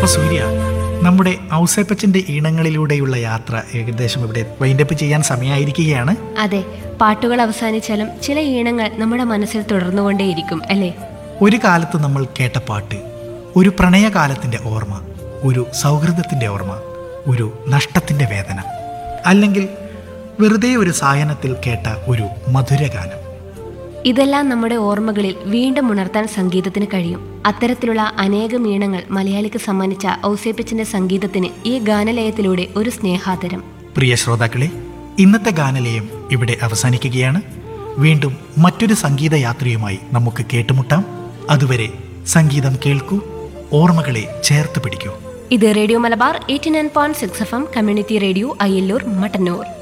അപ്പൊ സൂര്യ നമ്മുടെ ഔസേപ്പച്ചന്റെ ഈണങ്ങളിലൂടെയുള്ള യാത്ര ഏകദേശം ഇവിടെ വൈൻഡപ്പ് ചെയ്യാൻ സമയമായിരിക്കുകയാണ് അതെ പാട്ടുകൾ അവസാനിച്ചാലും ചില ഈണങ്ങൾ നമ്മുടെ മനസ്സിൽ തുടർന്നുകൊണ്ടേയിരിക്കും അല്ലേ ഒരു കാലത്ത് നമ്മൾ കേട്ട പാട്ട് ഒരു പ്രണയകാലത്തിന്റെ ഓർമ്മ ഒരു സൗഹൃദത്തിന്റെ ഓർമ്മ ഒരു നഷ്ടത്തിന്റെ വേദന അല്ലെങ്കിൽ വെറുതെ ഒരു സായനത്തിൽ കേട്ട ഒരു മധുരഗാനം ഇതെല്ലാം നമ്മുടെ ഓർമ്മകളിൽ വീണ്ടും ഉണർത്താൻ സംഗീതത്തിന് കഴിയും അത്തരത്തിലുള്ള അനേകം ഈണങ്ങൾ മലയാളിക്ക് സമ്മാനിച്ച ഔസേപ്പിച്ചിന്റെ സംഗീതത്തിന് ഈ ഗാനലയത്തിലൂടെ ഒരു സ്നേഹാതരം പ്രിയ ശ്രോതാക്കളെ ഇന്നത്തെ ഗാനലയം ഇവിടെ അവസാനിക്കുകയാണ് വീണ്ടും മറ്റൊരു സംഗീത യാത്രയുമായി നമുക്ക് കേട്ടുമുട്ടാം അതുവരെ സംഗീതം കേൾക്കൂ ഓർമ്മകളെ ചേർത്ത് പിടിക്കൂ ഇത് radio Malabar eighty nine point six F M community radio Ayyalloor Mattannur